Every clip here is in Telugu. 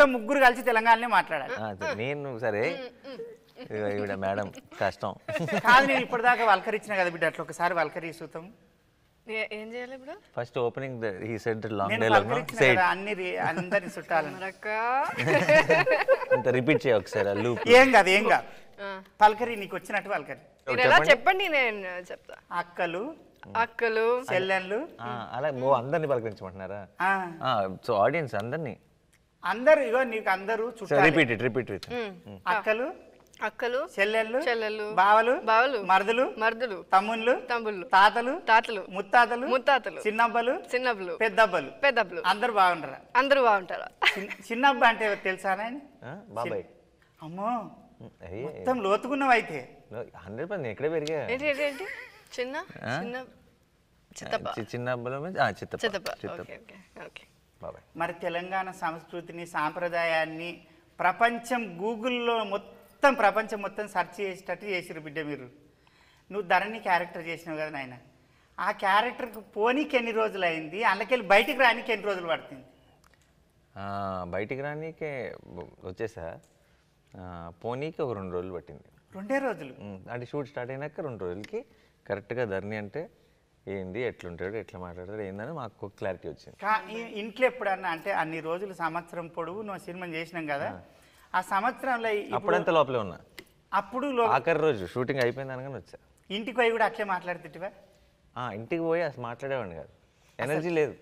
మొత్తం ముగ్గురు కలిసి తెలంగాణలో మాట్లాడాలి ఆ, సరే, నేను సరే ఇదిగో ఈవిడ మేడం కష్టం కాదు నేను ఇప్పటిదాకా వల్కరించిన కదా బిడ్డ అట్లా ఒకసారి వల్కరి చూద్దాం ఏ- ఏం చేయాలి ఇప్పుడు first opening he said long నేను డైలాగ్ నో వల్కరించిన సే కదా అన్ని రి- అందరిని చుట్టాలని మరక్క ఇంత రిపీట్ చేయ ఒకసారి ఆ లూప్ ఏం కాదు ఏం కాదు పల్కరి నీకు వచ్చినట్టు పల్కరి మీరు ఎలా చెప్పండి నేను చెప్తా అక్కలు అక్కలు చెల్లెళ్ళు అలా ఓ అందరిని పలకరించమంటున్నారా ఆ, సో ఆడియన్స్ అందరినీ అందరూ ఇగో నీకు అందరూ సో చుట్టాలి రిపీట్ ఇట్ రిపీట్ ఇట్ అక్కలు అక్కలు చెల్లెళ్ళు చెల్లెళ్ళు బావలు బావలు మరదలు మర్దులు తమ్ముళ్ళు తమ్ముళ్ళు తాతలు తాతలు ముత్తాతలు ముత్తాతలు చిన్నబ్బలు చిన్నబ్బలు పెద్దబ్బలు పెద్దబ్బలు అందరు బాగుంటారా అందరూ బాగుంటారా చిన్న- చిన్నబ్బ అంటే ఎవరు తెలుసా నాయన బాబాయ్ అమ్మో మొత్తం లోతుకున్నావు అయితే హండ్రెడ్ పర్సెంట్ ఎక్కడే పెరిగా ఏంటి ఏంటి ఏంటి చిన్న చిన్న చిత్తప్ప చి- చిన్న అబ్బల మీద ఆ, చిత్తప్ప చిత్తప్ప చిత్తప్ప ఓకే ఓకే ఓకే బాబాయ్ మరి తెలంగాణ సంస్కృతిని సాంప్రదాయాన్ని ప్రపంచం గూగుల్లో మొత్తం ప్రపంచం మొత్తం సెర్చ్ చేసేటట్టు చేసిరు బిడ్డ మీరు నువ్వు ధరణి క్యారెక్టర్ చేసినావు కదా నాయన ఆ క్యారెక్టర్కి పోనీకి ఎన్ని రోజులు అయింది అందుకెళ్ళి బయటికి రానికి ఎన్ని రోజులు పడుతుంది ఆ, బయటికి రానీకే వచ్చేసా ఆ, పోనీకి ఒక రెండు రోజులు పట్టింది రెండే రోజులు ఉమ్, అంటే షూట్ స్టార్ట్ అయినాక రెండు రోజులకి కరెక్ట్గా ధరణి అంటే ఏంది ఎట్లుంటాడు ఎట్లా మాట్లాడతాడు ఏందని మాకు క్లారిటీ వచ్చింది కా ఇ- ఇంట్లో ఎప్పుడన్నా అంటే అన్ని రోజులు సంవత్సరం పొడవు నువ్వు సినిమా చేసినాం కదా ఆ సంవత్సరంలో ఇప్పుడు అప్పుడంతా లోపలే ఉన్నా అప్పుడు లో- ఆఖరి రోజు షూటింగ్ అయిపోయింది అనగానే వచ్చా ఇంటికి పోయి కూడా అట్లే మాట్లాడుతుంటివా ఆ, ఇంటికి పోయి అసలు మాట్లాడేవాడిని కాదు ఎనర్జీ లేదు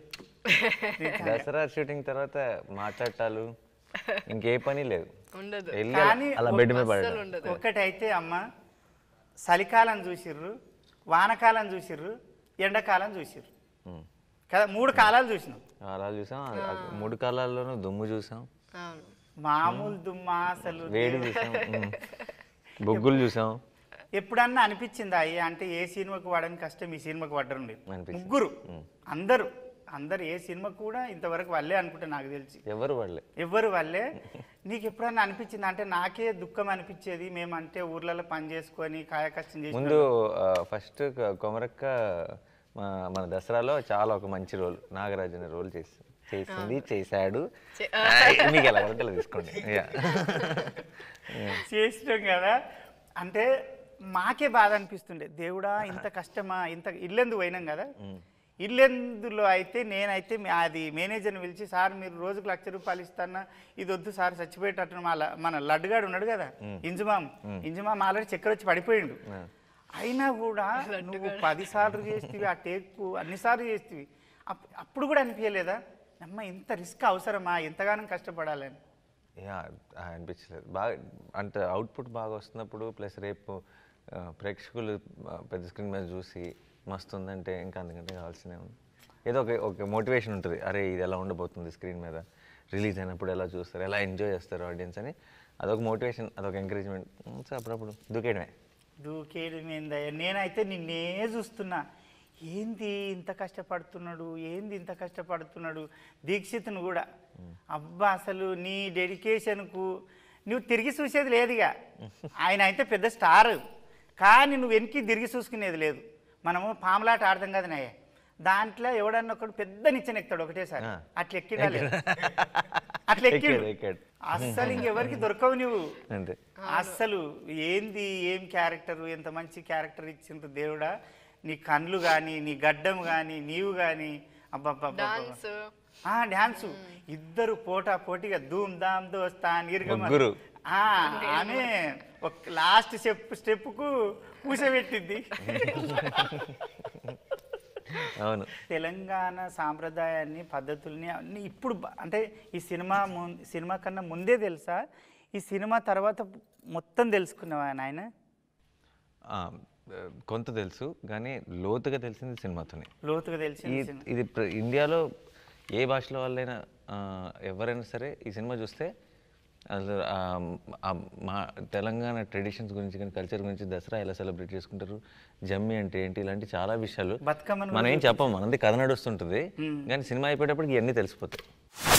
దసరా షూటింగ్ తర్వాత మాట్లాడటాలు ఇంకే పని లేదు ఉండదు వెళ్ళి కానీ అలా- అలా బెడ్ మీద అస్సలు పడడం ఉండదు ఒక్కటైతే అమ్మ చలికాలం చూసిర్రు వానకాలం చూసిర్రు ఎండాకాలం చూసిర్రు ఉమ్. కదా మూడు కాలాలు చూసినాం అలా చూసాం ఆ- ఆ మూడు కాలాల్లోనూ దుమ్ము చూసాం అవును మామూలు దుమ్మ అసలు వేడి చూసాం ఉమ్. బొగ్గులు చూసాం ఎప్పుడన్నా అనిపించిందా అయ్యా అంటే ఏ సినిమాకు వాడని కష్టం ఈ సినిమాకు పడ్డరం లేదు అనిపించింది. ముగ్గురు అందరూ అందరు ఏ సినిమా కూడా ఇంతవరకు వాళ్ళే అనుకుంటా నాకు తెలిసి ఎవరు వాళ్ళే ఎవ్వరు వాళ్ళే నీకు ఎప్పుడన్నా అనిపించింది అంటే నాకే దుఃఖం అనిపించేది మేమంటే ఊర్లలో పని చేసుకొని కాయకష్టం చేసి ముందు ఫస్ట్ కొమరక్క మా- మన దసరాలో చాలా ఒక మంచి రోల్ నాగరాజు అనే రోల్ చేసి చేసింది చేశాడు చే- ఆ, మీకు ఎలా కావాలంటే అలా తీసుకోండి Yeah. చేసినాం కదా అంటే మాకే బాధ అనిపిస్తుండే దేవుడా ఇంత కష్టమా ఇంత ఇల్లెందు పోయినాం కదా ఇల్లెందులో అయితే నేనైతే మీ- అది మేనేజర్ని పిలిచి సార్ మీరు రోజుకు లక్ష రూపాయలు ఇస్తానా ఇది వద్దు సార్ చచ్చిపోయేటట్టు మా ల- మన లడ్డుగాడు ఉన్నాడు కదా ఇంజుమాం ఇంజుమాం ఆల్రెడీ చక్కెర వచ్చి పడిపోయిండు అయినా కూడా నువ్వు పది సార్లు చేస్తేవి ఆ టేకు అన్నిసార్లు చేస్తేవి అప్- అప్పుడు కూడా అనిపించలేదా అమ్మ ఇంత రిస్క్ అవసరమా ఎంతగానో కష్టపడాలని యా అనిపించలేదు బాగా అంటే అవుట్పుట్ బాగా వస్తున్నప్పుడు ప్లస్ రేపు ఆ, ప్రేక్షకులు ఆ, పెద్ద స్క్రీన్ మీద చూసి మస్తు ఉందంటే ఇంకా అందుకంటే కావాల్సినే ఉంది ఏదో ఒక ఒక మోటివేషన్ ఉంటుంది అరే ఇది ఎలా ఉండబోతుంది స్క్రీన్ మీద రిలీజ్ అయినప్పుడు ఎలా చూస్తారు ఎలా ఎంజాయ్ చేస్తారు ఆడియన్స్ అని అదొక మోటివేషన్ అదొక ఎంకరేజ్మెంట్ సో అప్పుడప్పుడు దూకేయడమే దూకేయడం ఏందయ్యా నేనైతే నిన్నే చూస్తున్నా ఏంది ఇంత కష్టపడుతున్నాడు ఏంది ఇంత కష్టపడుతున్నాడు దీక్షిత్ను కూడా అబ్బా అసలు నీ డెడికేషన్కు నువ్వు తిరిగి చూసేది లేదుగా ఆయన అయితే పెద్ద స్టార్ కానీ నువ్వు వెనక్కి తిరిగి చూసుకునేది లేదు మనము పాములాట ఆడదాం కదా నాయ దాంట్లో ఎవడన్నా ఒకడు పెద్ద నిచ్చెన ఎక్కుతాడు ఒకటేసారి ఆ. అట్లా ఎక్కిడా లేదు. అట్లా ఎక్కిడు ఎక్కాడు, ఎక్కాడు. అస్సలు ఇంకెవరికి దొరకవు నువ్వు అంతే అస్సలు ఏంది ఏం క్యారెక్టర్ ఎంత మంచి క్యారెక్టర్ ఇచ్చిండ్రు దేవుడా నీ కళ్ళు కానీ నీ గడ్డం కానీ నీవు కానీ అబ్బబ్బబ్బ డాన్స్ ఆ డ్యాన్సు ఇద్దరు పోటా పోటీగా ధూమ్ ధామ్ దోస్తా నిర్గమ ముగ్గురు. ఆ, ఆమె ఒక లాస్ట్ స్టెప్ స్టెప్కు కూసబెట్టింది అవును తెలంగాణ సాంప్రదాయాన్ని పద్ధతుల్ని అన్ని ఇప్పుడు బ- అంటే ఈ సినిమా ముం- సినిమా కన్నా ముందే తెలుసా ఈ సినిమా తర్వాత మొత్తం తెలుసుకున్నావా నాయన ఆ, కొంత తెలుసు కానీ లోతుగా తెలిసింది సినిమాతోనే లోతుగా తెలిసి ఈ ఇది ప్ర- ఇండియాలో ఏ భాషలో వాళ్ళైనా ఆ, ఎవరైనా సరే ఈ సినిమా చూస్తే అసలు ఆ, ఆ మా తెలంగాణ ట్రెడిషన్స్ గురించి కానీ కల్చర్ గురించి దసరా ఎలా సెలబ్రేట్ చేసుకుంటారు జమ్మి అంటే ఏంటి ఇలాంటి చాలా విషయాలు బతుకమ్మను మనం ఏం చెప్పం మనది కథ నడుస్తుంటుంది కానీ సినిమా అయిపోయేటప్పటికి ఇవన్నీ తెలిసిపోతాయి